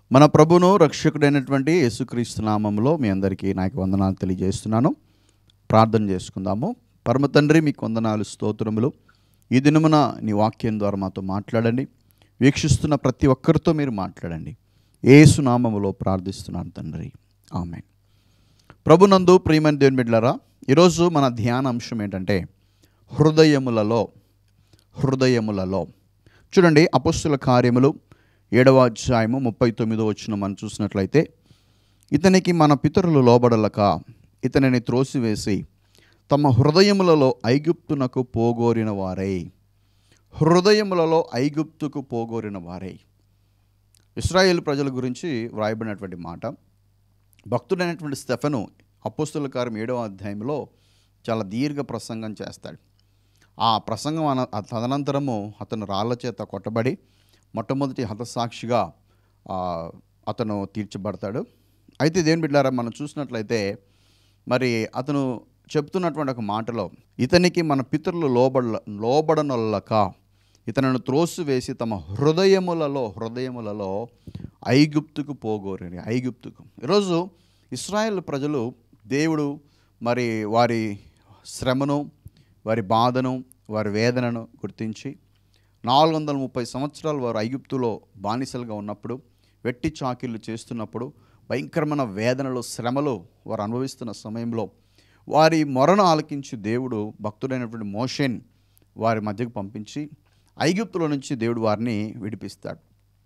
మన ప్రభును రక్షకుడైనటువంటి యేసుక్రీస్తు నామంలో మీ అందరికీ నాకు వందనాలు తెలియజేస్తున్నాను ప్రార్థన చేసుకుందాము పరమ తండ్రి మీకు వందనాలు స్తోత్రములు ఈ దినమున నీ వాక్యం ద్వారా మాతో మాట్లాడండి వీక్షిస్తున్న ప్రతి ఒక్కరితో మీరు మాట్లాడండి ఏసు నామములో ప్రార్థిస్తున్నాను తండ్రి ఆమె ప్రభునందు ప్రియమైన దేవుని బిడ్డలారా ఈరోజు మన ధ్యాన అంశం ఏంటంటే హృదయములలో హృదయములలో చూడండి అపస్సుల కార్యములు ఏడవ అధ్యాయము ముప్పై తొమ్మిదో వచ్చిన మనం చూసినట్లయితే ఇతనికి మన పితరులు లోబడలక ఇతనిని త్రోసివేసి తమ హృదయములలో ఐగుప్తునకు పోగోరిన వారై హృదయములలో ఐగుప్తుకు పోగోరిన వారై ఇస్రాయేల్ ప్రజల గురించి వ్రాయబడినటువంటి మాట భక్తుడైనటువంటి స్టెఫను అపోస్తుల కార్యం ఏడవ అధ్యాయంలో చాలా దీర్ఘ ప్రసంగం చేస్తాడు ఆ ప్రసంగం అన ఆ తదనంతరము అతను రాళ్ల చేత కొట్టబడి మొట్టమొదటి హతసాక్షిగా ఆ, అతను తీర్చబడతాడు అయితే దేని బిడ్డారా మనం చూసినట్లయితే మరి అతను చెప్తున్నటువంటి ఒక మాటలో ఇతనికి మన పితరులు లోబడ లోబడనొల్లక ఇతను త్రోసివేసి తమ హృదయములలో హృదయములలో ఐగుప్తుకు పోగోరని ఐగుప్తుకు ఈరోజు ఇస్రాయేల్ ప్రజలు దేవుడు మరి వారి శ్రమను వారి బాధను వారి వేదనను గుర్తించి నాలుగు వందల ముప్పై సంవత్సరాలు వారు ఐగుప్తులో బానిసలుగా ఉన్నప్పుడు వెట్టి చాకిళ్ళు చేస్తున్నప్పుడు భయంకరమైన వేదనలు శ్రమలు వారు అనుభవిస్తున్న సమయంలో వారి మొరను ఆలకించి దేవుడు భక్తుడైనటువంటి మోషేన్ వారి మధ్యకు పంపించి ఐగుప్తులో నుంచి దేవుడు వారిని విడిపిస్తాడు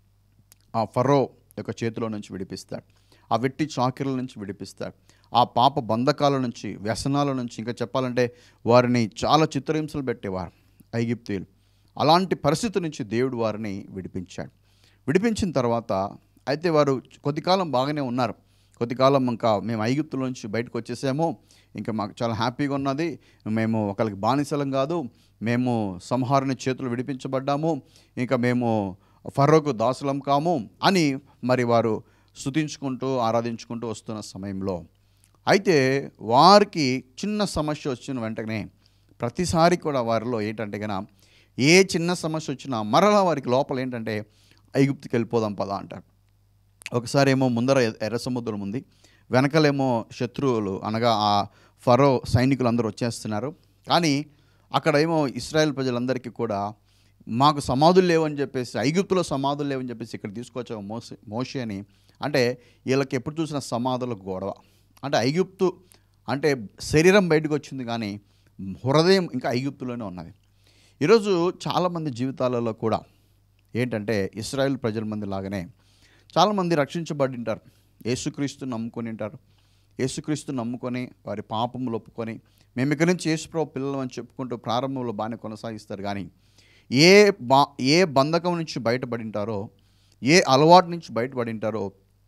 ఆ ఫరో యొక్క చేతిలో నుంచి విడిపిస్తాడు ఆ వెట్టి చాకిర్ల నుంచి విడిపిస్తాడు ఆ పాప బంధకాల నుంచి వ్యసనాల నుంచి ఇంకా చెప్పాలంటే వారిని చాలా చిత్రహింసలు పెట్టేవారు ఐగిప్తీయులు అలాంటి పరిస్థితి నుంచి దేవుడు వారిని విడిపించాడు విడిపించిన తర్వాత అయితే వారు కొద్ది కాలం బాగానే ఉన్నారు కొద్ది కాలం ఇంకా మేము ఐగుప్తుల నుంచి బయటకు వచ్చేసాము ఇంకా మాకు చాలా హ్యాపీగా ఉన్నది మేము ఒకరికి బానిసలం కాదు మేము సంహారుని చేతులు విడిపించబడ్డాము ఇంకా మేము ఫరోకు దాసులం కాము అని మరి వారు స్తుతించుకుంటూ ఆరాధించుకుంటూ వస్తున్న సమయంలో అయితే వారికి చిన్న సమస్య వచ్చిన వెంటనే ప్రతిసారి కూడా వారిలో ఏంటంటే కనుక ఏ చిన్న సమస్య వచ్చినా మరలా వారికి లోపల ఏంటంటే ఐగుప్తికి వెళ్ళిపోదాం పదా అంటారు ఒకసారి ఏమో ముందర ఎ- ఎర్ర సముద్రం ఉంది వెనకలేమో శత్రువులు అనగా ఆ ఫరో సైనికులు అందరూ వచ్చేస్తున్నారు కానీ అక్కడ ఏమో ఇస్రాయెల్ ప్రజలందరికీ కూడా మాకు సమాధులు లేవని చెప్పేసి ఐగుప్తులో సమాధులు లేవని చెప్పేసి ఇక్కడ తీసుకొచ్చాము మోసే మోషే అని అంటే వీళ్ళకి ఎప్పుడు చూసిన సమాధుల గొడవ అంటే ఐగుప్తు అంటే శరీరం బయటకు వచ్చింది కానీ హృదయం ఇంకా ఐగుప్తులోనే ఉన్నది ఈరోజు చాలామంది జీవితాలలో కూడా ఏంటంటే ఇస్రాయేల్ ప్రజల మంది లాగానే చాలామంది రక్షించబడి ఉంటారు యేసుక్రీస్తు నమ్ముకొని ఉంటారు యేసుక్రీస్తు నమ్ముకొని వారి పాపములు ఒప్పుకొని మేము ఇక్కడి నుంచి యేసుప్రభు పిల్లలు అని చెప్పుకుంటూ ప్రారంభంలో బాగానే కొనసాగిస్తారు కానీ ఏ బా ఏ బంధకం నుంచి బయటపడి ఉంటారో ఏ అలవాటు నుంచి బయటపడి ఉంటారో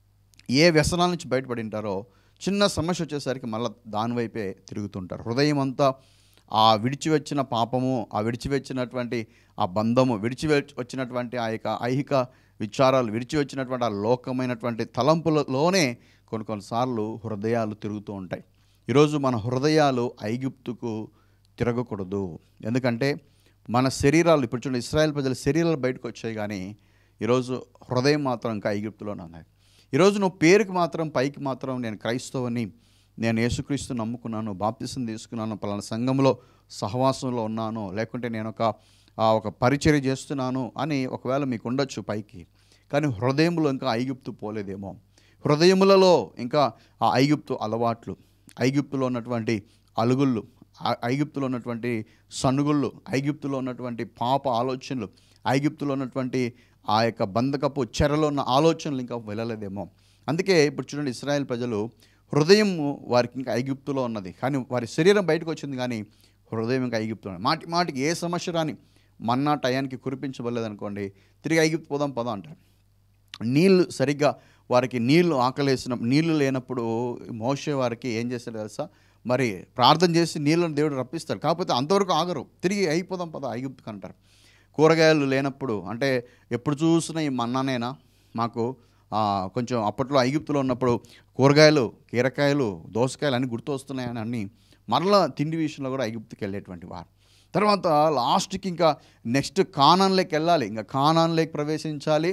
ఏ వ్యసనాల నుంచి బయటపడి ఉంటారో చిన్న సమస్య వచ్చేసరికి మళ్ళీ దానివైపే తిరుగుతుంటారు హృదయం అంతా ఆ విడిచి వచ్చిన పాపము ఆ విడిచి వచ్చినటువంటి ఆ బంధము విడిచి వె- వచ్చినటువంటి ఆ యొక్క ఐహిక విచారాలు విడిచి వచ్చినటువంటి ఆ లోకమైనటువంటి తలంపులలోనే కొన్ని కొన్నిసార్లు హృదయాలు తిరుగుతూ ఉంటాయి ఈరోజు మన హృదయాలు ఐగుప్తుకు తిరగకూడదు ఎందుకంటే మన శరీరాలు ఇప్పుడు చూడండి ఇస్రాయల్ ప్రజల శరీరాలు బయటకు వచ్చాయి కానీ ఈరోజు హృదయం మాత్రం ఇంకా ఐగుప్తులోనే ఉన్నాయి ఈరోజు నువ్వు పేరుకి మాత్రం పైకి మాత్రం నేను క్రైస్తవని నేను యేసుక్రీస్తు నమ్ముకున్నాను బాప్తిసం తీసుకున్నాను పలానా సంఘంలో సహవాసంలో ఉన్నాను లేకుంటే నేను ఒక ఆ, ఒక పరిచర్య చేస్తున్నాను అని ఒకవేళ మీకు ఉండొచ్చు పైకి కానీ హృదయంలో ఇంకా ఐగుప్తు పోలేదేమో హృదయములలో ఇంకా ఆ ఐగుప్తు అలవాట్లు ఐగుప్తులో ఉన్నటువంటి అలుగుళ్ళు ఆ- ఐగుప్తులో ఉన్నటువంటి సనుగుళ్ళు ఐగుప్తులో ఉన్నటువంటి పాప ఆలోచనలు ఐగుప్తులో ఉన్నటువంటి ఆ యొక్క బంధకపు చెరలో ఉన్న ఆలోచనలు ఇంకా వెళ్ళలేదేమో అందుకే ఇప్పుడు చూడండి ఇస్రాయేల్ ప్రజలు హృదయం వారికి ఇంకా ఐగుప్తులో ఉన్నది కానీ వారి శరీరం బయటకు వచ్చింది కానీ హృదయం ఇంకా ఐగుప్తులో ఉన్నది. మాటి మాటికి ఏ సమస్య రాని మన్నా టయానికి కురిపించబడలేదనుకోండి తిరిగి ఐగుప్తు పోదాం పోదాం అంటారు నీళ్ళు సరిగ్గా వారికి నీళ్లు ఆకలేసిన నీళ్లు లేనప్పుడు మోసే వారికి ఏం చేస్తాడు తెలుసా మరి ప్రార్థన చేసి నీళ్ళను దేవుడు రప్పిస్తాడు కాకపోతే అంతవరకు ఆగరు తిరిగి అయిపోదాం పద ఐగుప్తుకు అంటారు కూరగాయలు లేనప్పుడు అంటే ఎప్పుడు చూసినా ఈ మన్నానేనా మాకు ఆ, కొంచెం అప్పట్లో ఐగుప్తులో ఉన్నప్పుడు కూరగాయలు కీరకాయలు దోసకాయలు అన్నీ గుర్తు వస్తున్నాయని అన్ని మరలా తిండి విషయంలో కూడా ఐగుప్తుకి వెళ్ళేటువంటి వారు తర్వాత లాస్ట్కి ఇంకా నెక్స్ట్ కానాన్లోకి వెళ్ళాలి ఇంకా కానాన్లోకి ప్రవేశించాలి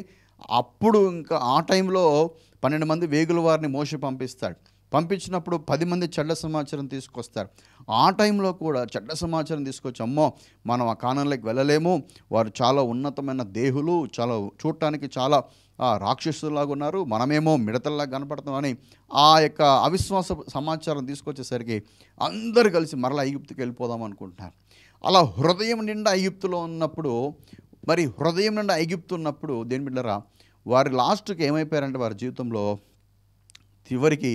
అప్పుడు ఇంకా ఆ టైంలో పన్నెండు మంది వేగుల వారిని మోసి పంపిస్తాడు పంపించినప్పుడు పది మంది చెడ్డ సమాచారం తీసుకొస్తారు ఆ టైంలో కూడా చెడ్డ సమాచారం తీసుకొచ్చి అమ్మో మనం ఆ కానంలోకి వెళ్ళలేము వారు చాలా ఉన్నతమైన దేహులు చాలా చూడటానికి చాలా ఆ, రాక్షసులాగా ఉన్నారు మనమేమో మిడతల్లా కనపడుతున్నామని ఆ యొక్క అవిశ్వాస సమాచారం తీసుకొచ్చేసరికి అందరు కలిసి మరలా ఐగుప్తుకి వెళ్ళిపోదాం అనుకుంటున్నారు అలా హృదయం నిండా ఐగుప్తులో ఉన్నప్పుడు మరి హృదయం నిండా ఐగుప్తు ఉన్నప్పుడు దేని బిడ్డరా వారి లాస్ట్కి ఏమైపోయారంటే వారి జీవితంలో చివరికి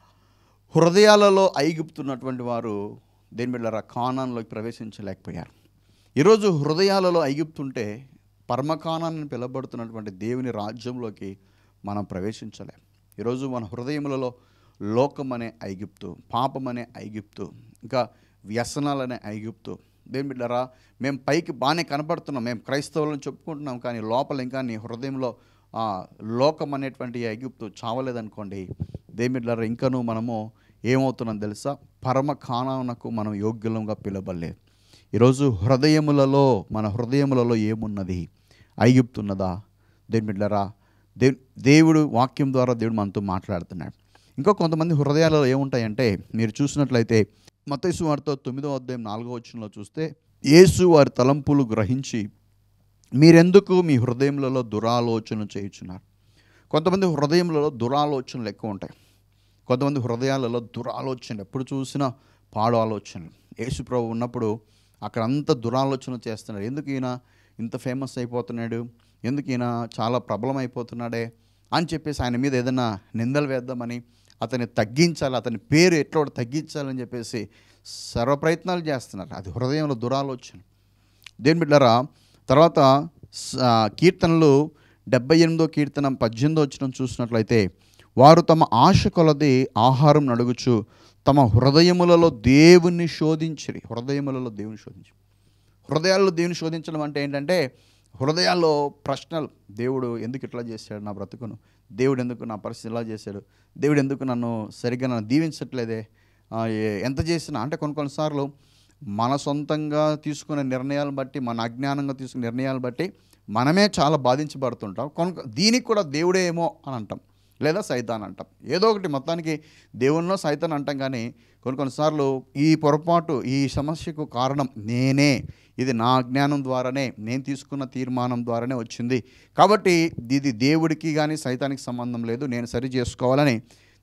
హృదయాలలో ఐగుప్తున్నటువంటి వారు దేని బిడ్డరా కానాన్లోకి ప్రవేశించలేకపోయారు ఈరోజు హృదయాలలో ఐగుప్తుంటే పరమకానాన్ని పిలబడుతున్నటువంటి దేవుని రాజ్యంలోకి మనం ప్రవేశించలేం ఈరోజు మన హృదయములలో లోకం అనే ఐగుప్తు పాపం అనే ఐగుప్తు ఇంకా వ్యసనాలనే ఐగుప్తు దేని బిడ్డరా మేము పైకి బాగానే కనపడుతున్నాం మేము క్రైస్తవులను చెప్పుకుంటున్నాం కానీ లోపల ఇంకా నీ హృదయంలో ఆ, లోకం అనేటువంటి ఈ ఐగుప్తు చావలేదనుకోండి దేని బిడ్డరా ఇంకనూ మనము ఏమవుతున్నాం తెలుసా పరమ కానానకు మనం యోగ్యులంగా పిలవలేదు ఈరోజు హృదయములలో మన హృదయములలో ఏమున్నది ఐగుప్తున్నదా దేని బిడ్డరా దే దేవుడు వాక్యం ద్వారా దేవుడు మనతో మాట్లాడుతున్నాడు ఇంకా కొంతమంది హృదయాలలో ఏముంటాయంటే మీరు చూసినట్లయితే మతైసు వారితో తొమ్మిదో అధ్యాయం నాలుగో వచనంలో చూస్తే యేసు వారి తలంపులు గ్రహించి మీరెందుకు మీ హృదయములలో దురాలోచన చేయుచున్నారు కొంతమంది హృదయములలో దురాలోచనలు ఎక్కువ ఉంటాయి కొంతమంది హృదయాలలో దురాలోచనలు ఎప్పుడు చూసినా పాడు ఆలోచనలు యేసు ప్రభు ఉన్నప్పుడు అక్కడ అంత దురాలోచన చేస్తున్నాడు ఎందుకు ఈయన ఇంత ఫేమస్ అయిపోతున్నాడు ఎందుకు ఈయన చాలా ప్రబలం అయిపోతున్నాడే అని చెప్పేసి ఆయన మీద ఏదైనా నిందలు వేద్దామని అతన్ని తగ్గించాలి అతని పేరు ఎట్లా ఒకటి తగ్గించాలని చెప్పేసి సర్వ ప్రయత్నాలు చేస్తున్నారు అది హృదయంలో దురాలోచన దేని బిడ్డారా తర్వాత స- కీర్తనలు డెబ్బై ఎనిమిదో కీర్తన పద్దెనిమిదో వచ్చిన చూసినట్లయితే వారు తమ ఆశ కొలది ఆహారం నడుగుచు తమ హృదయములలో దేవుణ్ణి శోధించిరి హృదయములలో దేవుని శోధించి హృదయాల్లో దేవుని శోధించడం అంటే ఏంటంటే హృదయాల్లో ప్రశ్నలు దేవుడు ఎందుకు ఇట్లా చేశాడు నా బ్రతుకును దేవుడు ఎందుకు నా పరిస్థితి ఇలా చేశాడు దేవుడు ఎందుకు నన్ను సరిగ్గా నన్ను దీవించట్లేదే ఆ, ఏ- ఎంత చేసినా అంటే కొన్ని కొన్నిసార్లు మన సొంతంగా తీసుకునే నిర్ణయాలను బట్టి మన అజ్ఞానంగా తీసుకునే నిర్ణయాలు బట్టి మనమే చాలా బాధించబడుతుంటాం కొను దీనికి కూడా దేవుడే ఏమో అని అంటాం లేదా సైతాన్ అంటాం ఏదో ఒకటి మొత్తానికి దేవుల్లో సైతాన్ అంటాం కానీ కొన్ని కొన్నిసార్లు ఈ పొరపాటు ఈ సమస్యకు కారణం నేనే ఇది నా జ్ఞానం ద్వారానే నేను తీసుకున్న తీర్మానం ద్వారానే వచ్చింది కాబట్టి ఇది దేవుడికి కానీ సైతానికి సంబంధం లేదు నేను సరి చేసుకోవాలని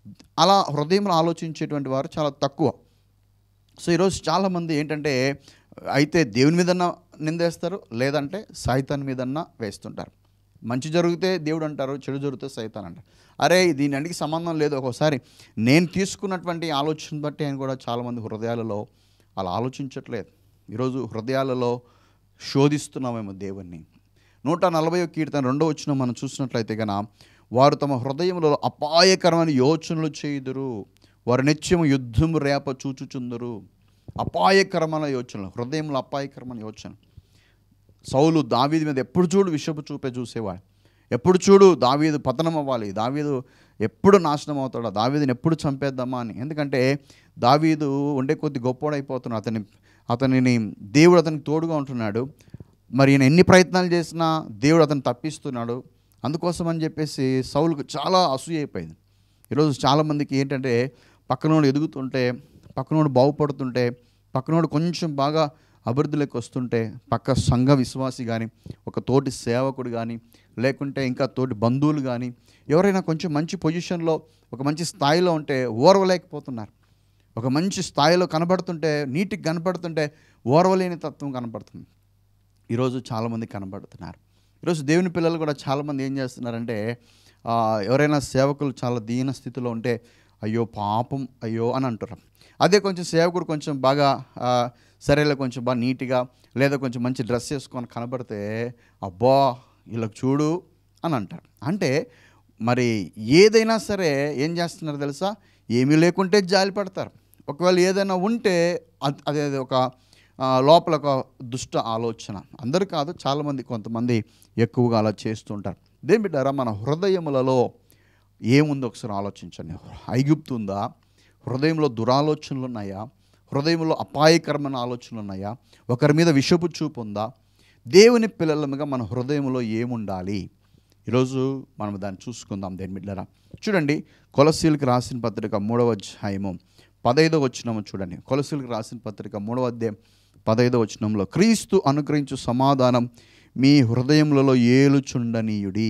అలా హృదయంలో ఆలోచించేటువంటి వారు చాలా తక్కువ సో ఈరోజు చాలామంది ఏంటంటే అయితే దేవుని మీదన్నా నిందేస్తారు లేదంటే సైతాన్ మీదన్నా వేస్తుంటారు మంచి జరిగితే దేవుడు అంటారు చెడు జరిగితే సైతాన్ అంటారు అరే దీని అన్నిటికి సంబంధం లేదు ఒక్కోసారి నేను తీసుకున్నటువంటి ఆలోచన బట్టి ఆయన కూడా చాలామంది హృదయాలలో అలా ఆలోచించట్లేదు ఈరోజు హృదయాలలో శోధిస్తున్నామేమో దేవుణ్ణి నూట నలభై కీర్తన రెండో వచ్చిన మనం చూసినట్లయితే కన వారు తమ హృదయంలో అపాయకరమైన యోచనలు చేయుదురు వారు నిత్యము యుద్ధము రేప చూచుచుందరు అపాయకరమైన యోచనలు హృదయంలో అపాయకరమైన యోచన సౌలు దావీదు మీద ఎప్పుడు చూడు విషపు చూపే చూసేవాడు ఎప్పుడు చూడు దావీదు పతనం అవ్వాలి దావీదు ఎప్పుడు నాశనం అవుతాడో దావీదుని ఎప్పుడు చంపేద్దామా అని ఎందుకంటే దావీదు ఉండే కొద్ది గొప్పోడైపోతున్నాడు అతని అతనిని దేవుడు అతనికి తోడుగా ఉంటున్నాడు మరి ఈయన ఎన్ని ప్రయత్నాలు చేసినా దేవుడు అతను తప్పిస్తున్నాడు అందుకోసం అని చెప్పేసి సౌలుకు చాలా అసూయ అయిపోయింది ఈరోజు చాలామందికి ఏంటంటే పక్కనోడు ఎదుగుతుంటే పక్కనోడు బాగుపడుతుంటే పక్కనోడు కొంచెం బాగా అభివృద్ధిలోకి వస్తుంటే పక్క సంఘ విశ్వాసి కానీ ఒక తోటి సేవకుడు కానీ లేకుంటే ఇంకా తోటి బంధువులు కానీ ఎవరైనా కొంచెం మంచి పొజిషన్లో ఒక మంచి స్థాయిలో ఉంటే ఓర్వలేకపోతున్నారు ఒక మంచి స్థాయిలో కనబడుతుంటే నీటికి కనబడుతుంటే ఓర్వలేని తత్వం కనబడుతుంది ఈరోజు చాలామంది కనబడుతున్నారు ఈరోజు దేవుని పిల్లలు కూడా చాలామంది ఏం చేస్తున్నారంటే ఆ, ఎవరైనా సేవకులు చాలా దీన స్థితిలో ఉంటే అయ్యో పాపం అయ్యో అని అంటారు అదే కొంచెం సేవకుడు కొంచెం బాగా ఆ, సరేలే కొంచెం బాగా నీట్గా లేదా కొంచెం మంచి డ్రెస్ వేసుకొని కనబడితే అబ్బా వీళ్ళకి చూడు అని అంటారు అంటే మరి ఏదైనా సరే ఏం చేస్తున్నారు తెలుసా ఏమీ లేకుంటే జాలి పడతారు ఒకవేళ ఏదైనా ఉంటే అద్- అదే ఒక ఆ, లోపల ఒక దుష్ట ఆలోచన అందరు కాదు చాలామంది కొంతమంది ఎక్కువగా అలా చేస్తుంటారు దేని బిడ్డారా మన హృదయములలో ఏముందో ఒకసారి ఆలోచించండి ఐగుప్తు ఉందా హృదయంలో దురాలోచనలు ఉన్నాయా హృదయంలో అపాయకరమైన ఆలోచనలు ఉన్నాయా ఒకరి మీద విషపు చూపు ఉందా దేవుని పిల్లలముగా మన హృదయంలో ఏముండాలి ఈరోజు మనం దాన్ని చూసుకుందాం దేని మిడ్లరా చూడండి కొలసీలకు రాసిన పత్రిక మూడవ అధ్యాయము పదైదో వచ్చినము చూడండి కొలసీలకు రాసిన పత్రిక మూడవ అధ్యాయం పదైదో వచనంలో క్రీస్తు అనుగ్రహించు సమాధానం మీ హృదయములలో ఏలుచుండనీయుడి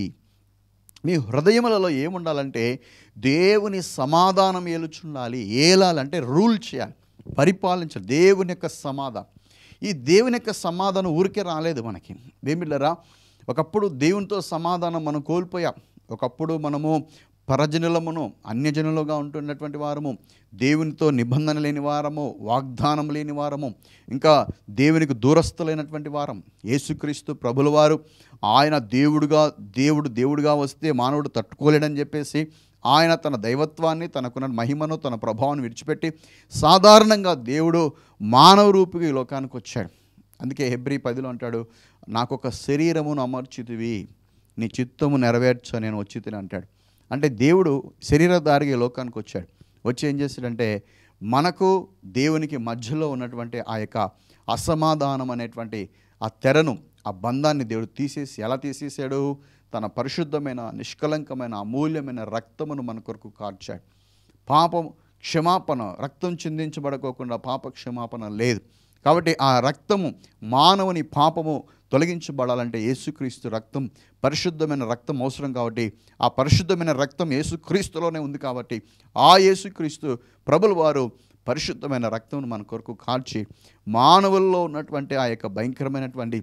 మీ హృదయములలో ఏముండాలంటే దేవుని సమాధానం ఏలుచుండాలి ఏలాలంటే రూల్ చేయాలి పరిపాలించాలి దేవుని యొక్క సమాధానం ఈ దేవుని యొక్క సమాధానం ఊరికే రాలేదు మనకి దేమిళ్ళరా ఒకప్పుడు దేవునితో సమాధానం మనం కోల్పోయాం ఒకప్పుడు మనము పరజనులమును అన్యజనులుగా ఉంటున్నటువంటి వారము దేవునితో నిబంధన లేని వారము వాగ్దానం లేని వారము ఇంకా దేవునికి దూరస్తులైనటువంటి వారం యేసుక్రీస్తు ప్రభుల వారు ఆయన దేవుడుగా దేవుడు దేవుడుగా వస్తే మానవుడు తట్టుకోలేడని చెప్పేసి ఆయన తన దైవత్వాన్ని తనకున్న మహిమను తన ప్రభావాన్ని విడిచిపెట్టి సాధారణంగా దేవుడు మానవ రూపిగా ఈ లోకానికి వచ్చాడు అందుకే హెబ్రి పదిలో అంటాడు నాకు ఒక శరీరమును అమర్చితివి నీ చిత్తము నెరవేర్చ నేను వచ్చి తిని అంటాడు అంటే దేవుడు శరీరధారిగా ఈ లోకానికి వచ్చాడు వచ్చి ఏం చేశాడంటే మనకు దేవునికి మధ్యలో ఉన్నటువంటి ఆ యొక్క అసమాధానం అనేటువంటి ఆ తెరను ఆ బంధాన్ని దేవుడు తీసేసి ఎలా తీసేసాడు తన పరిశుద్ధమైన నిష్కలంకమైన అమూల్యమైన రక్తమును మన కొరకు కార్చాడు పాపం క్షమాపణ రక్తం చిందించబడకోకుండా పాప క్షమాపణ లేదు కాబట్టి ఆ రక్తము మానవుని పాపము తొలగించబడాలంటే యేసుక్రీస్తు రక్తం పరిశుద్ధమైన రక్తం అవసరం కాబట్టి ఆ పరిశుద్ధమైన రక్తం యేసుక్రీస్తులోనే ఉంది కాబట్టి ఆ యేసుక్రీస్తు ప్రభుల వారు పరిశుద్ధమైన రక్తంను మన కొరకు కాల్చి మానవుల్లో ఉన్నటువంటి ఆ యొక్క భయంకరమైనటువంటి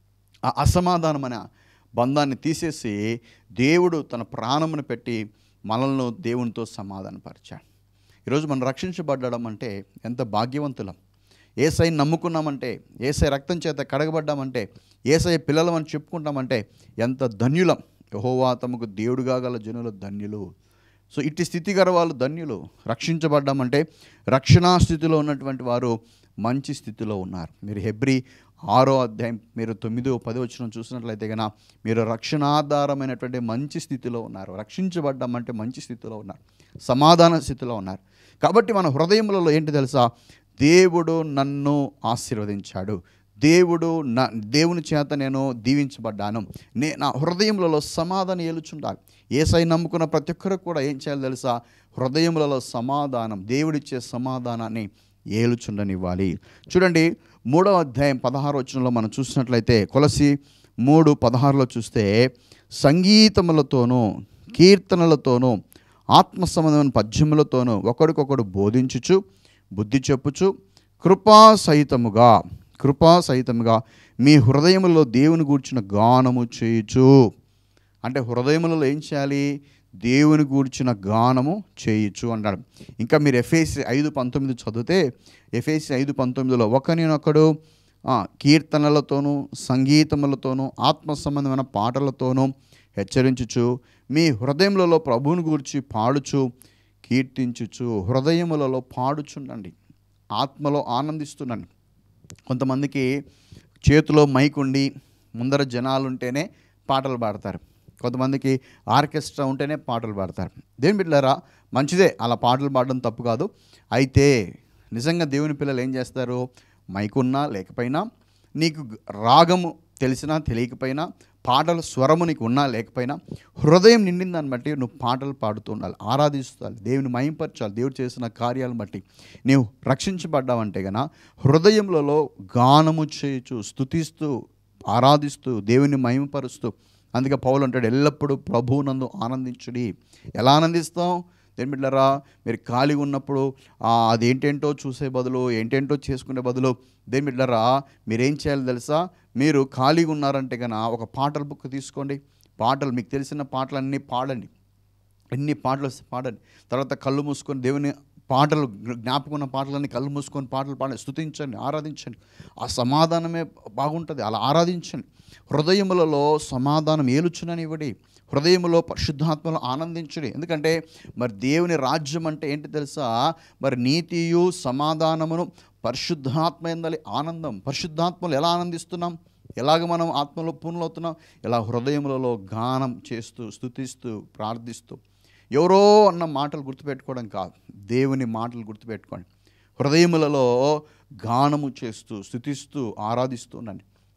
ఆ అసమాధానమైన బంధాన్ని తీసేసి దేవుడు తన ప్రాణమును పెట్టి మనల్ని దేవునితో సమాధానపరిచాడు ఈరోజు మనం రక్షించబడడం అంటే ఎంత భాగ్యవంతులం ఏసై నమ్ముకున్నామంటే ఏసై రక్తం చేత కడగబడ్డామంటే ఏసై పిల్లలమని చెప్పుకుంటామంటే ఎంత ధన్యులం యహోవా తమకు దేవుడుగా గల జనులు ధన్యులు సో ఇట్టి స్థితి గల వాళ్ళు ధన్యులు రక్షించబడ్డామంటే రక్షణా స్థితిలో ఉన్నటువంటి వారు మంచి స్థితిలో ఉన్నారు మీరు హెబ్రి ఆరో అధ్యాయం మీరు తొమ్మిదో పది వచ్చిన చూసినట్లయితే కనుక మీరు రక్షణాధారమైనటువంటి మంచి స్థితిలో ఉన్నారు రక్షించబడ్డామంటే మంచి స్థితిలో ఉన్నారు సమాధాన స్థితిలో ఉన్నారు కాబట్టి మన హృదయములలో ఏంటి తెలుసా దేవుడు నన్ను ఆశీర్వదించాడు దేవుడు నా దేవుని చేత నేను దీవించబడ్డాను నే నా హృదయములలో సమాధానం ఏలుచుండాలి ఏసై నమ్ముకున్న ప్రతి ఒక్కరు కూడా ఏం చేయాలి తెలుసా హృదయములలో సమాధానం దేవుడిచ్చే సమాధానాన్ని ఏలుచుండనివ్వాలి చూడండి మూడవ అధ్యాయం పదహారు వచనంలో మనం చూసినట్లయితే కొలసి మూడు పదహారులో చూస్తే సంగీతములతోనూ కీర్తనలతోనూ ఆత్మ సంబంధమైన పద్యములతోనూ ఒకడికొకడు బోధించుచు బుద్ధి చెప్పుచు కృపా సహితముగా కృపా సహితముగా మీ హృదయములో దేవుని గూర్చిన గానము చేయుచు అంటే హృదయములలో ఏం చేయాలి దేవుని గూర్చిన గానము చేయొచ్చు అన్నాడు ఇంకా మీరు ఎఫ్ఏసి ఐదు పంతొమ్మిది చదివితే ఎఫ్ఏసి ఐదు పంతొమ్మిదిలో ఒకరినొకడు ఆ, కీర్తనలతోనూ సంగీతములతోనూ ఆత్మ సంబంధమైన పాటలతోనూ హెచ్చరించుచు మీ హృదయములలో ప్రభువుని గూర్చి పాడుచు కీర్తించుచు హృదయములలో పాడుచుండండి ఆత్మలో ఆనందిస్తుండండి కొంతమందికి చేతిలో మైక్ ఉండి ముందర జనాలు ఉంటేనే పాటలు పాడతారు కొంతమందికి ఆర్కెస్ట్రా ఉంటేనే పాటలు పాడతారు దేని బిడ్డలారా మంచిదే అలా పాటలు పాడడం తప్పు కాదు అయితే నిజంగా దేవుని పిల్లలు ఏం చేస్తారు మైక్ ఉన్నా లేకపోయినా నీకు రాగము తెలిసినా తెలియకపోయినా పాటల స్వరము నీకు ఉన్నా లేకపోయినా హృదయం నిండిన దాన్ని బట్టి నువ్వు పాటలు పాడుతూ ఉండాలి ఆరాధిస్తాలి దేవుని మయంపరచాలి దేవుడు చేసిన కార్యాలను బట్టి నీవు రక్షించబడ్డావంటే గన హృదయములలో గానము చేయొచ్చు స్థుతిస్తూ ఆరాధిస్తూ దేవుని మహిమపరుస్తూ అందుకే పౌలు అంటాడు ఎల్లప్పుడూ ప్రభువునందు ఆనందించుడి ఎలా ఆనందిస్తాం దేని బిడ్డలారా మీరు ఖాళీగా ఉన్నప్పుడు ఆ, అదేంటేంటో చూసే బదులు ఏంటేంటో చేసుకునే బదులు దేని బిడ్డలారా మీరేం చేయాలి తెలుసా మీరు ఖాళీగా ఉన్నారంటే కనుక ఒక పాటల బుక్ తీసుకోండి పాటలు మీకు తెలిసిన పాటలన్నీ పాడండి ఎన్ని పాటలు వస్తే పాడండి తర్వాత కళ్ళు మూసుకొని దేవుని పాటలు జ్ఞాపకం ఉన్న పాటలన్నీ కళ్ళు మూసుకొని పాటలు పాడండి స్తుతించండి ఆరాధించండి ఆ సమాధానమే బాగుంటుంది అలా ఆరాధించండి హృదయములలో సమాధానం ఏలుచుననివ్వడి హృదయములో పరిశుద్ధాత్మలో ఆనందించడి ఎందుకంటే మరి దేవుని రాజ్యం అంటే ఏంటి తెలుసా మరి నీతియు సమాధానమును పరిశుద్ధాత్మ ఎందలి ఆనందం పరిశుద్ధాత్మలు ఎలా ఆనందిస్తున్నాం ఎలాగ మనం ఆత్మలో పూర్ణలవుతున్నాం ఇలా హృదయములలో గానం చేస్తూ స్తుతిస్తూ ప్రార్థిస్తూ ఎవరో అన్న మాటలు గుర్తుపెట్టుకోవడం కాదు దేవుని మాటలు గుర్తుపెట్టుకోండి హృదయములలో గానము చేస్తూ స్థుతిస్తూ ఆరాధిస్తూ ఉండండి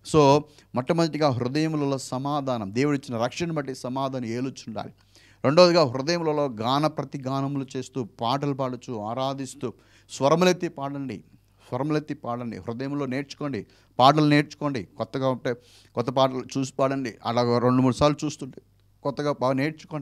సో మొట్టమొదటిగా హృదయములలో సమాధానం దేవుడిచ్చిన రక్షణ బట్టి సమాధానం ఏలుచుండాలి రెండవదిగా హృదయములలో గాన ప్రతి గానములు చేస్తూ పాటలు పాడుచు ఆరాధిస్తూ స్వరములెత్తి పాడండి స్వరములెత్తి పాడండి హృదయంలో నేర్చుకోండి పాటలు నేర్చుకోండి కొత్తగా ఉంటే కొత్త పాటలు చూసి పాడండి అలాగ రెండు మూడు సార్లు చూస్తుంటే కొత్తగా బాగా నేర్చుకోండి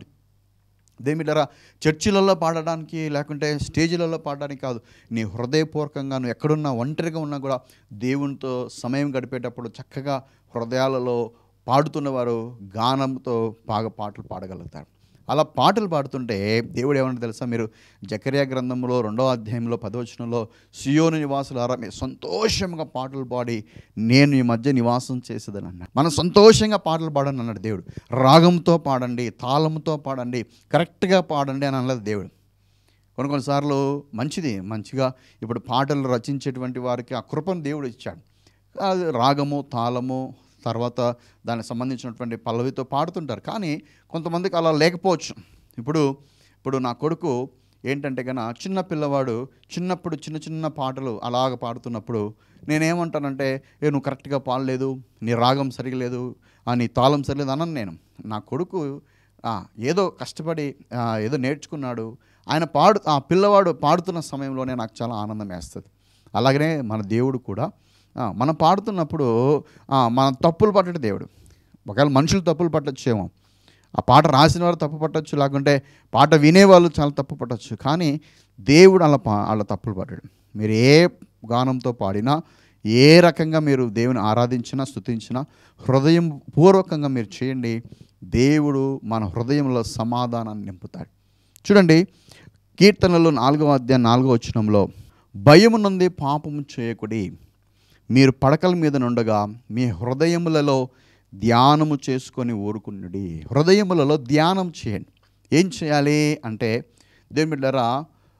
దేమిటరా చర్చిలలో పాడడానికి లేకుంటే స్టేజ్లలో పాడడానికి కాదు నీ హృదయపూర్వకంగా నువ్వు ఎక్కడున్నా ఒంటరిగా ఉన్నా కూడా దేవునితో సమయం గడిపేటప్పుడు చక్కగా హృదయాలలో పాడుతున్నవారు గానంతో బాగా పాటలు పాడగలుగుతారు అలా పాటలు పాడుతుంటే దేవుడు ఏమన్నా తెలుసా మీరు జకర్యా గ్రంథంలో రెండో అధ్యాయంలో పదవచనంలో సియోను నివాసులు ఆరామి సంతోషంగా పాటలు పాడి నేను ఈ మధ్య నివాసం చేసేదని అన్నాడు మనం సంతోషంగా పాటలు పాడని అన్నాడు దేవుడు రాగంతో పాడండి తాళంతో పాడండి కరెక్ట్గా పాడండి అని అన్నది దేవుడు కొన్ని కొన్నిసార్లు మంచిది మంచిగా ఇప్పుడు పాటలు రచించేటువంటి వారికి ఆ కృపను దేవుడు ఇచ్చాడు అది రాగము తాళము తర్వాత దానికి సంబంధించినటువంటి పల్లవితో పాడుతుంటారు కానీ కొంతమందికి అలా లేకపోవచ్చు ఇప్పుడు ఇప్పుడు నా కొడుకు ఏంటంటే కన్నా చిన్న పిల్లవాడు చిన్నప్పుడు చిన్న చిన్న పాటలు అలాగ పాడుతున్నప్పుడు నేనేమంటానంటే ఏ నువ్వు కరెక్ట్గా పాడలేదు నీ రాగం సరిగలేదు ఆ, నీ తాళం సరిలేదు అనను నేను నా కొడుకు ఆ, ఏదో కష్టపడి ఆ, ఏదో నేర్చుకున్నాడు ఆయన పాడు ఆ పిల్లవాడు పాడుతున్న సమయంలోనే నాకు చాలా ఆనందం వేస్తుంది అలాగనే మన దేవుడు కూడా ఆ, మనం పాడుతున్నప్పుడు ఆ, మన తప్పులు పట్టడు దేవుడు ఒకవేళ మనుషులు తప్పులు పట్టచ్చేమో ఆ పాట రాసిన వారు తప్పు పట్టచ్చు లేకుంటే పాట వినేవాళ్ళు చాలా తప్పు పట్టచ్చు కానీ దేవుడు అలా పా అలా తప్పులు పడ్డాడు మీరు ఏ గానంతో పాడినా ఏ రకంగా మీరు దేవుని ఆరాధించినా స్తుతించినా హృదయం పూర్వకంగా మీరు చేయండి దేవుడు మన హృదయంలో సమాధానాన్ని నింపుతాడు చూడండి కీర్తనలో నాలుగవ అధ్యాయం నాలుగవ వచనంలో భయము నుండి పాపము చేయకుడి మీరు పడకల మీద నుండగా మీ హృదయములలో ధ్యానము చేసుకొని ఊరుకున్నది హృదయములలో ధ్యానం చేయండి ఏం చేయాలి అంటే దేవుని బిడ్డరా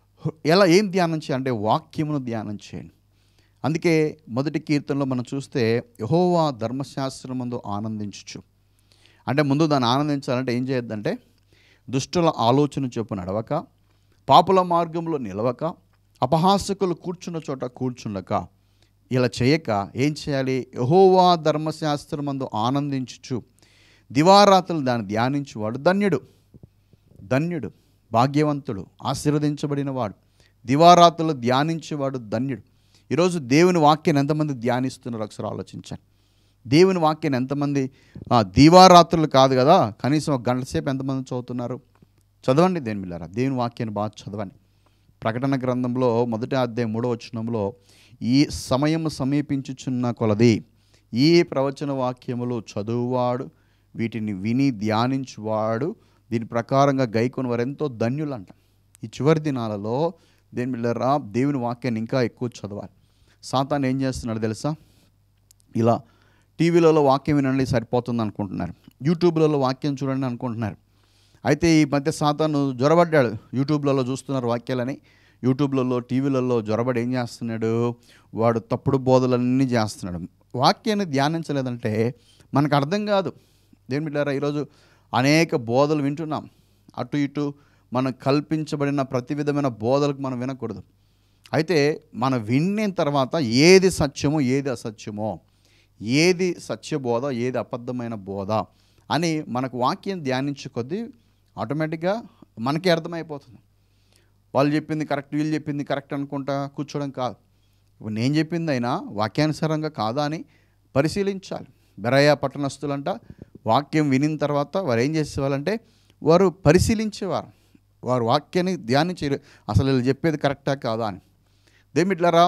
ఎలా ఏం ధ్యానం చేయాలంటే వాక్యమును ధ్యానం చేయండి అందుకే మొదటి కీర్తనలో మనం చూస్తే యహోవా ధర్మశాస్త్రమందు ఆనందించచ్చు అంటే ముందు దాన్ని ఆనందించాలంటే ఏం చేయొద్దంటే దుష్టుల ఆలోచన చొప్పు నడవక పాపుల మార్గంలో నిలవక అపహాసకులు కూర్చున్న చోట కూర్చుండక ఇలా చేయక ఏం చేయాలి యహోవా ధర్మశాస్త్రమందు ఆనందించుచు దివారాత్రులు దాన్ని ధ్యానించువాడు ధన్యుడు ధన్యుడు భాగ్యవంతుడు ఆశీర్వదించబడినవాడు దివారాత్రులు ధ్యానించేవాడు ధన్యుడు ఈరోజు దేవుని వాక్యాన్ని ఎంతమంది ధ్యానిస్తున్నారు ఒకసారి ఆలోచించండి దేవుని వాక్యాన్ని ఎంతమంది ఆ, దివారాత్రులు కాదు కదా కనీసం ఒక గంట సేపు ఎంతమంది చదువుతున్నారు చదవండి దేని మిల్లారా దేవుని వాక్యాన్ని బాగా చదవండి ప్రకటన గ్రంథంలో మొదటి అధ్యాయం మూడో వచనంలో ఈ సమయం సమీపించుచున్న కొలది ఈ ప్రవచన వాక్యములు చదువువాడు వీటిని విని ధ్యానించువాడు దీని ప్రకారంగా గైకొని వారు ఎంతో ధన్యులంట ఈ చివరి దినాలలో దేని మిల్లరా దేవుని వాక్యాన్ని ఇంకా ఎక్కువ చదవాలి సాతాన్ ఏం చేస్తున్నాడు తెలుసా ఇలా టీవీలలో వాక్యం వినండి సరిపోతుంది అనుకుంటున్నారు యూట్యూబ్లలో వాక్యం చూడండి అనుకుంటున్నారు అయితే ఈ మధ్య సాతాను జ్వరబడ్డాడు యూట్యూబ్లలో చూస్తున్నారు వాక్యాలని యూట్యూబ్లలో టీవీలలో జ్వరబడి ఏం చేస్తున్నాడు వాడు తప్పుడు బోధలన్నీ చేస్తున్నాడు వాక్యాన్ని ధ్యానించలేదంటే మనకు అర్థం కాదు దేని బిడ్డారా ఈరోజు అనేక బోధలు వింటున్నాం అటు ఇటు మనం కల్పించబడిన ప్రతి విధమైన బోధలకు మనం వినకూడదు అయితే మనం విన్న తర్వాత ఏది సత్యమో ఏది అసత్యమో ఏది సత్యబోధ ఏది అబద్ధమైన బోధ అని మనకు వాక్యం ధ్యానించే కొద్దీ ఆటోమేటిక్గా మనకే అర్థమైపోతుంది వాళ్ళు చెప్పింది కరెక్ట్ వీళ్ళు చెప్పింది కరెక్ట్ అనుకుంటా కూర్చోవడం కాదు ఇప్పుడు నేను చెప్పింది అయినా వాక్యానుసారంగా కాదా అని పరిశీలించాలి బెరయ్య పట్టణస్తులంట వాక్యం వినిన తర్వాత వారు ఏం చేసేవాళ్ళంటే వారు పరిశీలించేవారు వారు వాక్యాన్ని ధ్యానించే అసలు వీళ్ళు చెప్పేది కరెక్టా కాదా అని దేమిట్లరా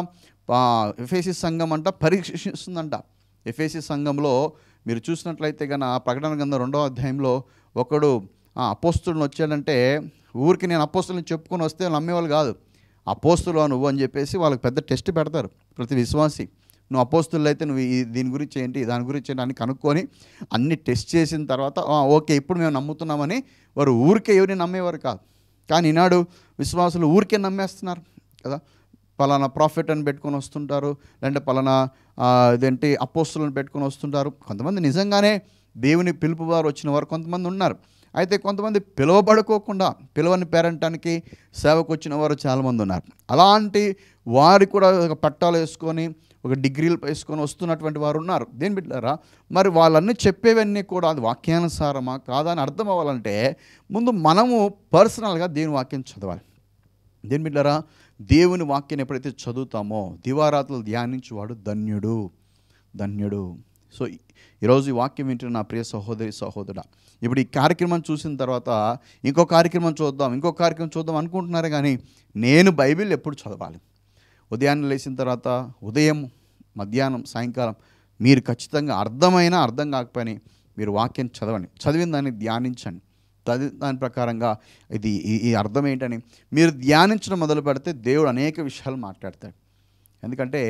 ఎఫ్ఏసి సంఘం అంట పరీక్షిస్తుందంట ఎఫ్ఏసి సంఘంలో మీరు చూసినట్లయితే గన ప్రకటన గ్రంథం రెండో అధ్యాయంలో ఒకడు ఆ అపోస్తులను వచ్చాడంటే ఊరికి నేను అపోస్తులను చెప్పుకొని వస్తే నమ్మేవాళ్ళు కాదు అపోస్తులు నువ్వు అని చెప్పేసి వాళ్ళకి పెద్ద టెస్ట్ పెడతారు ప్రతి విశ్వాసి నువ్వు అపోస్తులు అయితే నువ్వు ఈ దీని గురించి ఏంటి దాని గురించి ఏంటి అని కనుక్కొని అన్ని టెస్ట్ చేసిన తర్వాత "ఆ, ఓకే ఇప్పుడు మేము నమ్ముతున్నామని వారు ఊరికే ఎవరిని నమ్మేవారు కాదు కానీ ఈనాడు విశ్వాసులు ఊరికే నమ్మేస్తున్నారు కదా పలానా ప్రాఫిట్ అని పెట్టుకొని వస్తుంటారు లేదంటే పలానా ఆ, ఇదేంటి అపోస్తులను పెట్టుకొని వస్తుంటారు కొంతమంది నిజంగానే దేవుని పిలుపు వారు వచ్చిన వారు కొంతమంది ఉన్నారు అయితే కొంతమంది పిలువబడుకోకుండా పిలవని పేరంటానికి సేవకు వచ్చిన వారు చాలామంది ఉన్నారు అలాంటి వారి కూడా ఒక పట్టాలు వేసుకొని ఒక డిగ్రీలు వేసుకొని వస్తున్నటువంటి వారు ఉన్నారు దేని బిడ్డారా మరి వాళ్ళన్నీ చెప్పేవన్నీ కూడా అది వాక్యానుసారమా కాదా అని అర్థం అవ్వాలంటే ముందు మనము పర్సనల్గా దేవుని వాక్యం చదవాలి దేని బిడ్డారా దేవుని వాక్యాన్ని ఎప్పుడైతే చదువుతామో దివారాత్రులు ధ్యానించేవాడు ధన్యుడు ధన్యుడు సో ఈ- ఈరోజు ఈ వాక్యం వింటున్న నా ప్రియ సహోదరి సహోదరుడా ఇప్పుడు ఈ కార్యక్రమం చూసిన తర్వాత ఇంకో కార్యక్రమం చూద్దాం ఇంకో కార్యక్రమం చూద్దాం అనుకుంటున్నారే కానీ నేను బైబిల్ ఎప్పుడు చదవాలి ఉదయాన్నే లేచిన తర్వాత ఉదయం మధ్యాహ్నం సాయంకాలం మీరు ఖచ్చితంగా అర్థమైనా అర్థం కాకపోయినా మీరు వాక్యం చదవండి చదివిన దాన్ని ధ్యానించండి చదివిన దాని ప్రకారంగా ఇది ఈ- ఈ అర్థం ఏంటని మీరు ధ్యానించడం మొదలు పెడితే దేవుడు అనేక విషయాలు మాట్లాడతాడు ఎందుకంటే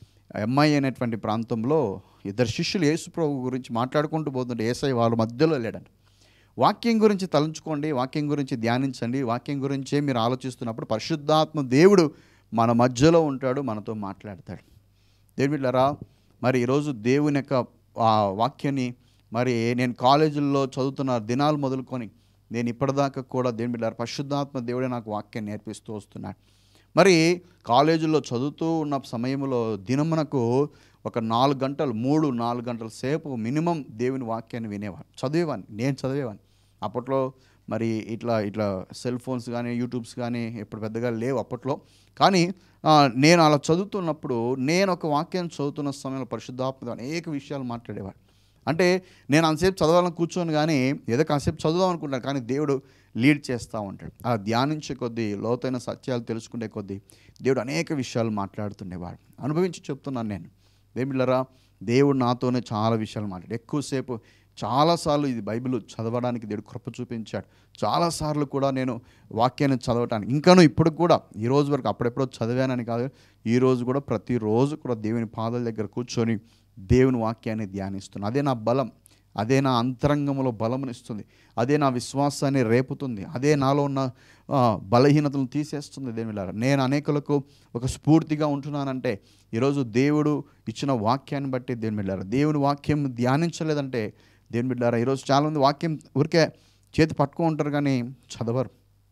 ఎంఐ అనేటువంటి ప్రాంతంలో ఇద్దరు శిష్యులు యేసుప్రభు గురించి మాట్లాడుకుంటూ పోతుంటే ఏసై వాళ్ళ మధ్యలో లేడంట వాక్యం గురించి తలంచుకోండి వాక్యం గురించి ధ్యానించండి వాక్యం గురించే మీరు ఆలోచిస్తున్నప్పుడు పరిశుద్ధాత్మ దేవుడు మన మధ్యలో ఉంటాడు మనతో మాట్లాడతాడు దేవుళ్ళరా మరి ఈరోజు దేవుని యొక్క ఆ వాక్యాన్ని మరి నేను కాలేజీల్లో చదువుతున్న దినాలు మొదలుకొని నేను ఇప్పటిదాకా కూడా దేవుని బిడ్డారు పరిశుద్ధాత్మ దేవుడే నాకు వాక్యం నేర్పిస్తూ వస్తున్నాడు మరి కాలేజీలో చదువుతూ ఉన్న సమయంలో దినమునకు ఒక నాలుగు గంటలు మూడు నాలుగు గంటల సేపు మినిమం దేవుని వాక్యాన్ని వినేవాడిని చదివేవాడిని నేను చదివేవాడిని అప్పట్లో మరి ఇట్లా ఇట్లా సెల్ ఫోన్స్ కానీ యూట్యూబ్స్ కానీ ఎప్పుడు పెద్దగా లేవు అప్పట్లో కానీ ఆ, నేను అలా చదువుతున్నప్పుడు నేను ఒక వాక్యాన్ని చదువుతున్న సమయంలో పరిశుద్ధాత్మ అనేక విషయాలు మాట్లాడేవాడు అంటే నేను అంతసేపు చదవాలని కూర్చొని కానీ ఏదో కాసేపు చదువుదాం అనుకుంటాను కానీ దేవుడు లీడ్ చేస్తూ ఉంటాడు అలా ధ్యానించే కొద్దీ లోతైన సత్యాలు తెలుసుకునే కొద్దీ దేవుడు అనేక విషయాలు మాట్లాడుతుండేవాడు అనుభవించి చెప్తున్నాను నేను దేవుళ్ళరా దేవుడు నాతోనే చాలా విషయాలు మాట్లాడు ఎక్కువసేపు చాలాసార్లు ఇది బైబిల్ చదవడానికి దేవుడు కృప చూపించాడు చాలాసార్లు కూడా నేను వాక్యాన్ని చదవటానికి ఇంకాను ఇప్పుడు కూడా ఈ రోజు వరకు అప్పుడెప్పుడో చదివానని కాదు ఈ రోజు కూడా ప్రతిరోజు కూడా దేవుని పాదాల దగ్గర కూర్చొని దేవుని వాక్యాన్ని ధ్యానిస్తున్నాను అదే నా బలం అదే నా అంతరంగంలో బలమునిస్తుంది అదే నా విశ్వాసాన్ని రేపుతుంది అదే నాలో ఉన్న ఆ, బలహీనతలను తీసేస్తుంది దేవులారా నేను అనేకులకు ఒక స్ఫూర్తిగా ఉంటున్నానంటే ఈరోజు దేవుడు ఇచ్చిన వాక్యాన్ని బట్టి దేవుని బిడ్డారా దేవుని వాక్యం ధ్యానించలేదంటే దేవుని బిడ్డారా ఈరోజు చాలామంది వాక్యం ఊరికే చేతి పట్టుకో ఉంటారు కానీ చదవరు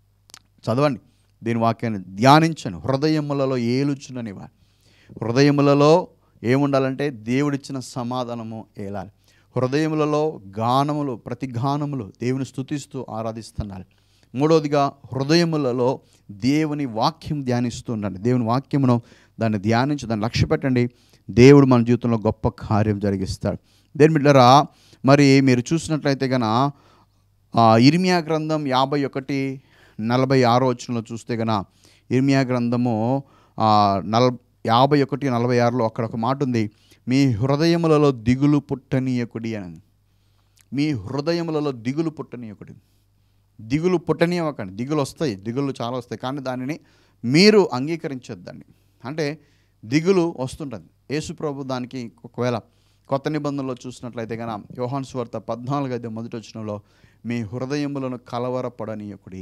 చదవండి దీని వాక్యాన్ని ధ్యానించను హృదయములలో ఏలుచుననివా హృదయములలో ఏముండాలంటే దేవుడిచ్చిన సమాధానము ఏలాలి హృదయములలో గానములు ప్రతి గానములు దేవుని స్తుతిస్తూ ఆరాధిస్తున్నారు మూడవదిగా హృదయములలో దేవుని వాక్యం ధ్యానిస్తూ ఉండండి దేవుని వాక్యమును దాన్ని ధ్యానించి దాన్ని లక్ష్య పెట్టండి దేవుడు మన జీవితంలో గొప్ప కార్యం జరిగిస్తాడు దేని బిడ్డరా మరి మీరు చూసినట్లయితే గన ఆ, ఇర్మియా గ్రంథం యాభై ఒకటి నలభై ఆరో వచనంలో చూస్తే గన ఇర్మియా గ్రంథము ఆ, నల్ యాభై ఒకటి నలభై ఆరులో అక్కడ ఒక మాట ఉంది మీ హృదయములలో దిగులు పుట్టనీయకుడి అని మీ హృదయములలో దిగులు పుట్టనీయకుడి దిగులు పుట్టనీయకండి దిగులు వస్తాయి దిగులు చాలా వస్తాయి కానీ దానిని మీరు అంగీకరించొద్దండి అంటే దిగులు వస్తుంటుంది యేసు ప్రభు దానికి ఒకవేళ కొత్త నిబంధనలో చూసినట్లయితే కనుక యోహాన్ స్వార్త పద్నాలుగు ఐదు మొదటి వచ్చినలో మీ హృదయములను కలవరపడనీయకుడి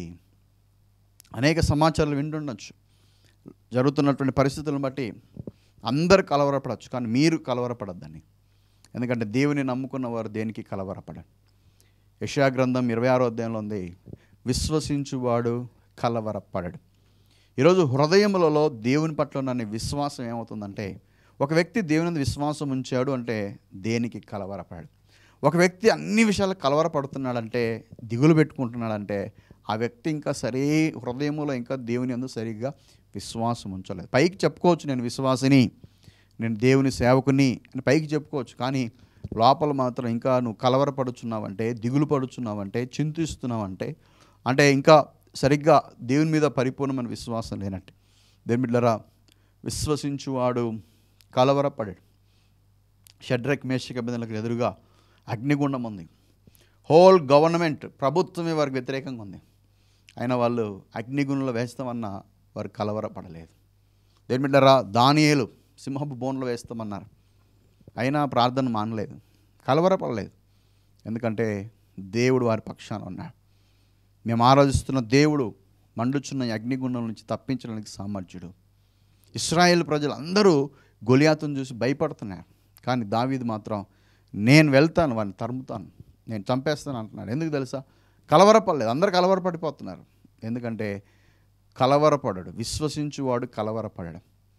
అనేక సమాచారాలు వింటుండొచ్చు జరుగుతున్నటువంటి పరిస్థితులను బట్టి అందరు కలవరపడవచ్చు కానీ మీరు కలవరపడద్దని ఎందుకంటే దేవుని నమ్ముకున్న వారు దేనికి కలవరపడరు యశా గ్రంథం ఇరవై ఆరో అధ్యాయంలో ఉంది విశ్వసించువాడు కలవరపడడు ఈరోజు హృదయములలో దేవుని పట్ల ఉన్న విశ్వాసం ఏమవుతుందంటే ఒక వ్యక్తి దేవుని మీద విశ్వాసం ఉంచాడు అంటే దేనికి కలవరపడాడు ఒక వ్యక్తి అన్ని విషయాలు కలవరపడుతున్నాడంటే దిగులు పెట్టుకుంటున్నాడంటే ఆ వ్యక్తి ఇంకా సరే హృదయములో ఇంకా దేవుని అందు సరిగ్గా విశ్వాసం ఉంచలేదు పైకి చెప్పుకోవచ్చు నేను విశ్వాసిని నేను దేవుని సేవకుని అని పైకి చెప్పుకోవచ్చు కానీ లోపల మాత్రం ఇంకా నువ్వు కలవరపడుచున్నావంటే దిగులు పడుచున్నావంటే చింతిస్తున్నావంటే అంటే ఇంకా సరిగ్గా దేవుని మీద పరిపూర్ణమైన విశ్వాసం లేనట్టు దేవుని బిడ్డరా విశ్వసించువాడు కలవరపడాడు షడ్రక్ మేషక బిందలకు ఎదురుగా అగ్నిగుండం ఉంది హోల్ గవర్నమెంట్ ప్రభుత్వమే వారికి వ్యతిరేకంగా ఉంది అయినా వాళ్ళు అగ్నిగుండంలో వేస్తామన్నా వారు కలవరపడలేదు దేని బిడ్డరా దానియేలు సింహపు బోన్లో వేస్తామన్నారు అయినా ప్రార్థన మానలేదు కలవరపడలేదు ఎందుకంటే దేవుడు వారి పక్షాన ఉన్నాడు మేము ఆరాధిస్తున్న దేవుడు మండుచున్న ఈ అగ్నిగుండం నుంచి తప్పించడానికి సామర్థ్యుడు ఇస్రాయేల్ ప్రజలు అందరూ గొలియాతును చూసి భయపడుతున్నారు కానీ దావీదు మాత్రం నేను వెళ్తాను వాడిని తరుముతాను నేను చంపేస్తాను అంటున్నాడు ఎందుకు తెలుసా కలవరపడలేదు అందరు కలవరపడిపోతున్నారు ఎందుకంటే కలవరపడడు విశ్వసించువాడు కలవరపడడు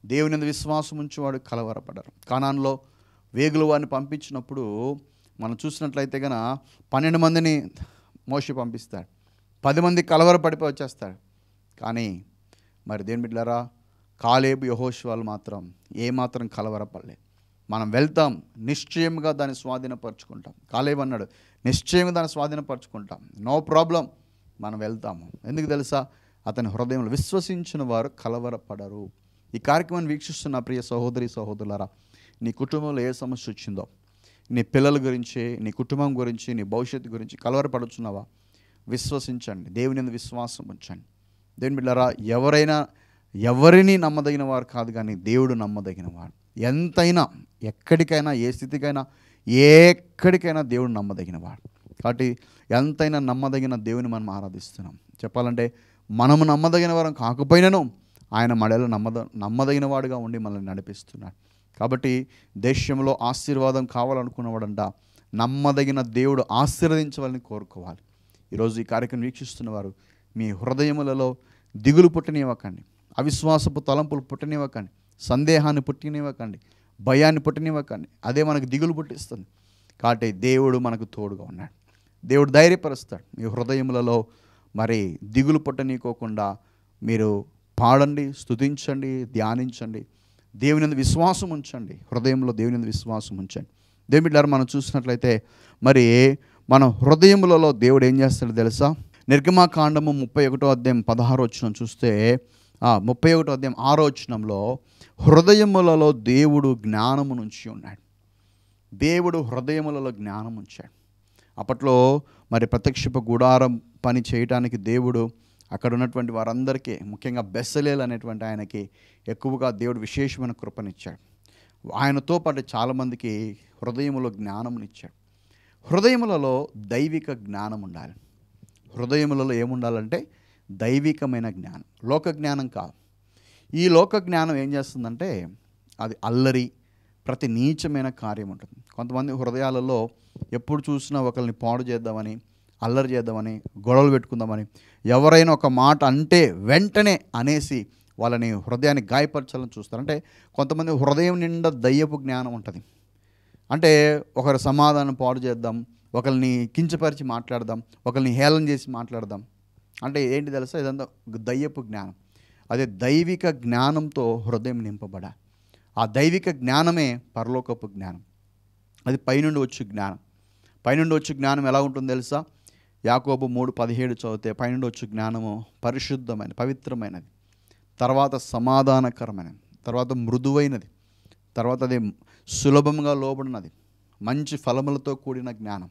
దేవుని యందు విశ్వాసం ఉంచేవాడు కలవరపడరు కానాన్లో వేగులు వారిని పంపించినప్పుడు మనం చూసినట్లయితే గన పన్నెండు మందిని మోసి పంపిస్తాడు పది మంది కలవరపడిపోయి వచ్చేస్తాడు కానీ మరి దేని బిడ్డారా కాలేబు యహోష్ మాత్రం ఏమాత్రం కలవరపడలేదు మనం వెళ్తాం నిశ్చయంగా దాన్ని స్వాధీనపరచుకుంటాం కాలేబు అన్నాడు నిశ్చయంగా దాన్ని స్వాధీనపరచుకుంటాం నో ప్రాబ్లం మనం వెళ్తాము ఎందుకు తెలుసా అతని హృదయంలో విశ్వసించిన వారు కలవరపడరు ఈ కార్యక్రమాన్ని వీక్షిస్తున్న ప్రియ సహోదరి సహోదరులారా నీ కుటుంబంలో ఏ సమస్య వచ్చిందో నీ పిల్లల గురించి నీ కుటుంబం గురించి నీ భవిష్యత్తు గురించి కలవరపడుచున్నావా విశ్వసించండి దేవుని యందు విశ్వాసం ఉంచండి దేవుని బిడ్డారా ఎవరైనా ఎవరిని నమ్మదగిన వారు కాదు కానీ దేవుడు నమ్మదగిన వాడు ఎంతైనా ఎక్కడికైనా ఏ స్థితికైనా ఎక్కడికైనా దేవుడు నమ్మదగిన వాడు కాబట్టి ఎంతైనా నమ్మదగిన దేవుని మనం ఆరాధిస్తున్నాం చెప్పాలంటే మనము నమ్మదగిన వారం కాకపోయినను ఆయన మడలో నమ్మద నమ్మదగిన వాడుగా ఉండి మనల్ని నడిపిస్తున్నాడు కాబట్టి దేశంలో ఆశీర్వాదం కావాలనుకున్నవాడంట నమ్మదగిన దేవుడు ఆశీర్వదించవాలని కోరుకోవాలి ఈరోజు ఈ కార్యక్రమం వీక్షిస్తున్న వారు మీ హృదయములలో దిగులు పుట్టనివ్వకండి అవిశ్వాసపు తలంపులు పుట్టనివ్వకండి సందేహాన్ని పుట్టనివ్వకండి భయాన్ని పుట్టనివ్వకండి అదే మనకు దిగులు పుట్టిస్తుంది కాబట్టి దేవుడు మనకు తోడుగా ఉన్నాడు దేవుడు ధైర్యపరుస్తాడు మీ హృదయములలో మరి దిగులు పుట్టనీకోకుండా మీరు పాడండి స్తుతించండి ధ్యానించండి దేవుని యందు విశ్వాసం ఉంచండి హృదయంలో దేవుని యందు విశ్వాసం ఉంచండి దేవుని బిడ్డలారా మనం చూసినట్లయితే మరి మన హృదయములలో దేవుడు ఏం చేస్తాడో తెలుసా నిర్గమాకాండము ముప్పై ఒకటో అధ్యాయం పదహారు వచ్చిన చూస్తే ఆ, ముప్పై ఒకటో అధ్యాయం ఆరో వచ్చినంలో హృదయములలో దేవుడు జ్ఞానము నుంచి ఉన్నాడు దేవుడు హృదయములలో జ్ఞానం ఉంచాడు అప్పట్లో మరి ప్రత్యక్షపు గుడారం పని చేయటానికి దేవుడు అక్కడ ఉన్నటువంటి వారందరికీ ముఖ్యంగా బెస్సలేల్ అనేటువంటి ఆయనకి ఎక్కువగా దేవుడు విశేషమైన కృపనిచ్చాడు ఆయనతో పాటు చాలామందికి హృదయములో జ్ఞానమునిచ్చాడు హృదయములలో దైవిక జ్ఞానం ఉండాలి హృదయములలో ఏముండాలంటే దైవికమైన జ్ఞానం లోక జ్ఞానం కాదు ఈ లోక జ్ఞానం ఏం చేస్తుందంటే అది అల్లరి ప్రతి నీచమైన కార్యం ఉంటుంది కొంతమంది హృదయాలలో ఎప్పుడు చూసినా ఒకరిని పాడు చేద్దామని అల్లరి చేద్దామని గొడవలు పెట్టుకుందామని ఎవరైనా ఒక మాట అంటే వెంటనే అనేసి వాళ్ళని హృదయాన్ని గాయపరచాలని చూస్తారు అంటే కొంతమంది హృదయం నిండా దయ్యపు జ్ఞానం ఉంటుంది అంటే ఒకరి సమాధానం పాడు చేద్దాం ఒకరిని కించపరిచి మాట్లాడదాం ఒకరిని హేళన చేసి మాట్లాడదాం అంటే ఏంటి తెలుసా ఇదంతా ఒక దయ్యపు జ్ఞానం అదే దైవిక జ్ఞానంతో హృదయం నింపబడాలి ఆ దైవిక జ్ఞానమే పరలోకపు జ్ఞానం అది పైనుండి వచ్చే జ్ఞానం పైనుండి వచ్చే జ్ఞానం ఎలా ఉంటుందో తెలుసా యాకోబు మూడు పదిహేడు చదివితే పైనుండి వచ్చే జ్ఞానము పరిశుద్ధమైన పవిత్రమైనది తర్వాత సమాధానకరమైనది తర్వాత మృదువైనది తర్వాత అది సులభంగా లోబడినది మంచి ఫలములతో కూడిన జ్ఞానం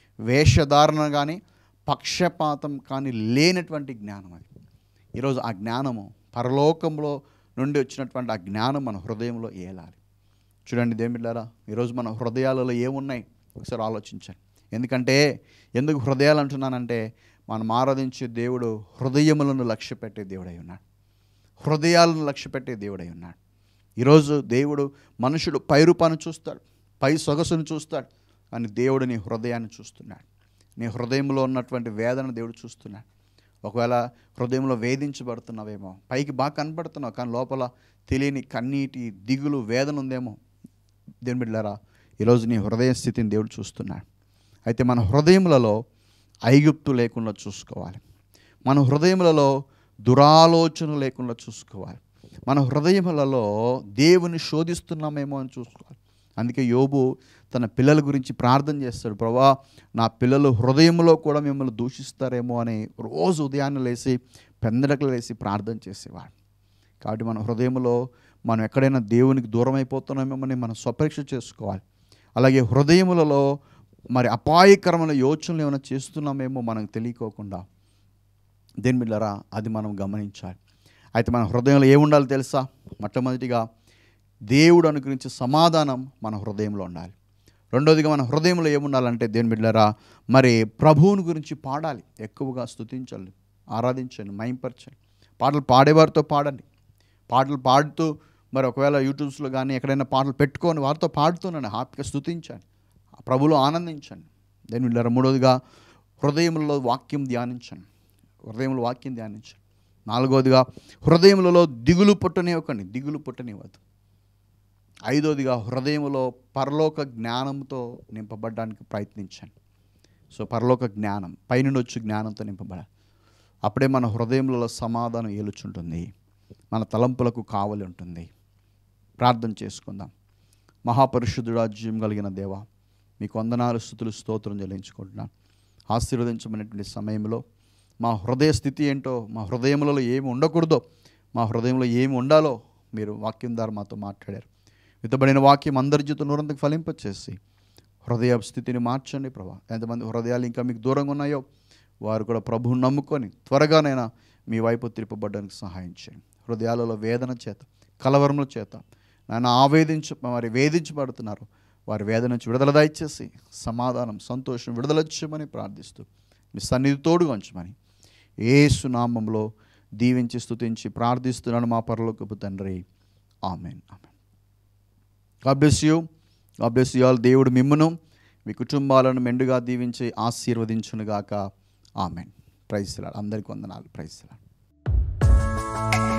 వేషధారణ కానీ పక్షపాతం కానీ లేనటువంటి జ్ఞానం అది ఈరోజు ఆ జ్ఞానము పరలోకంలో నుండి వచ్చినటువంటి ఆ జ్ఞానం మన హృదయంలో ఏలాలి చూడండి దేమిళ్ళారా ఈరోజు మన హృదయాలలో ఏమున్నాయి ఒకసారి ఆలోచించండి ఎందుకంటే ఎందుకు హృదయాలు అంటున్నానంటే మనం ఆరాధించే దేవుడు హృదయములను లక్ష్య పెట్టే దేవుడై ఉన్నాడు హృదయాలను లక్ష్య పెట్టే దేవుడై ఉన్నాడు ఈరోజు దేవుడు మనుషుడు పై రూపాన్ని చూస్తాడు పై సొగసును చూస్తాడు కానీ దేవుడు నీ హృదయాన్ని చూస్తున్నాడు నీ హృదయంలో ఉన్నటువంటి వేదన దేవుడు చూస్తున్నాడు ఒకవేళ హృదయంలో వేధించబడుతున్నావేమో పైకి బాగా కనపడుతున్నావు కానీ లోపల తెలియని కన్నీటి దిగులు వేదన ఉందేమో దేవుని బిడ్డారా ఈరోజు నీ హృదయ స్థితిని దేవుడు చూస్తున్నాడు అయితే మన హృదయములలో ఐగుప్తు లేకుండా చూసుకోవాలి మన హృదయములలో దురాలోచన లేకుండా చూసుకోవాలి మన హృదయములలో దేవుని శోధిస్తున్నామేమో అని చూసుకోవాలి అందుకే యోబు తన పిల్లల గురించి ప్రార్థన చేస్తాడు ప్రభా నా పిల్లలు హృదయంలో కూడా మిమ్మల్ని దూషిస్తారేమో అని రోజు ఉదయాన్నే లేచి పెందడకలు లేసి ప్రార్థన చేసేవాడు కాబట్టి మన హృదయంలో మనం ఎక్కడైనా దేవునికి దూరం అయిపోతున్నామేమని మనం స్వపరీక్ష చేసుకోవాలి అలాగే హృదయములలో మరి అపాయకరమైన యోచనలు ఏమైనా చేస్తున్నామేమో మనకు తెలియకోకుండా దేని బిడ్డరా అది మనం గమనించాలి అయితే మన హృదయంలో ఏముండాలి తెలుసా మొట్టమొదటిగా దేవుడు అనుగ్రహించే సమాధానం మన హృదయంలో ఉండాలి రెండోదిగా మన హృదయంలో ఏముండాలంటే దేని బిడ్డరా మరి ప్రభువుని గురించి పాడాలి ఎక్కువగా స్తుతించాలి ఆరాధించండి మైంపరచండి పాటలు పాడేవారితో పాడండి పాటలు పాడుతూ మరి ఒకవేళ యూట్యూబ్స్లో కానీ ఎక్కడైనా పాటలు పెట్టుకొని వారితో పాడుతున్నాను హ్యాపీగా స్తుతించండి ఆ ప్రభులో ఆనందించండి దేని బిడ్డరా మూడోదిగా హృదయంలో వాక్యం ధ్యానించండి హృదయంలో వాక్యం ధ్యానించండి నాలుగోదిగా హృదయములలో దిగులు పుట్టనివ్వకండి దిగులు పుట్టనివ్వద్దు ఐదోదిగా హృదయములో పరలోక జ్ఞానంతో నింపబడడానికి ప్రయత్నించండి సో పరలోక జ్ఞానం పైనుండి వచ్చి జ్ఞానంతో నింపబడాలి అప్పుడే మన హృదయంలో సమాధానం ఏలుచుంటుంది మన తలంపులకు కావలి ఉంటుంది ప్రార్థన చేసుకుందాం మహాపరిశుద్ధుడు రాజ్యం కలిగిన దేవ మీకు వందనాలు స్థుతులు స్తోత్రం చెల్లించుకుంటున్నాను ఆశీర్వదించమైనటువంటి సమయంలో మా హృదయ స్థితి ఏంటో మా హృదయములలో ఏమి ఉండకూడదో మా హృదయంలో ఏమి ఉండాలో మీరు వాక్యం ద్వారా మాతో మాట్లాడారు విత్తబడిన వాక్యం అందరి జీవితం నూరంతకు ఫలింపచేసి హృదయ స్థితిని మార్చండి ప్రభా ఎంతమంది హృదయాలు ఇంకా మీకు దూరంగా ఉన్నాయో వారు కూడా ప్రభువుని నమ్ముకొని త్వరగానైనా మీ వైపు తిరపబడడానికి సహాయం చేయండి హృదయాలలో వేదన చేత కలవరముల చేత నాయన ఆవేదించ వారి వేధించబడుతున్నారు వారి వేదన నుంచి విడుదల దయచేసి సమాధానం సంతోషం విడుదల చేయమని ప్రార్థిస్తూ మీ సన్నిధి తోడుగా ఉంచమని ఏసునామంలో దీవించి స్తుతించి ప్రార్థిస్తున్నాను మా పరలోకపు తండ్రి amen amen God bless you God bless you all దేవుడు మిమ్మును మీ కుటుంబాలను మెండుగా దీవించి ఆశీర్వదించునుగాక ఆమెన్ ప్రైజ్ అందరికి వందనాలు ప్రైజ్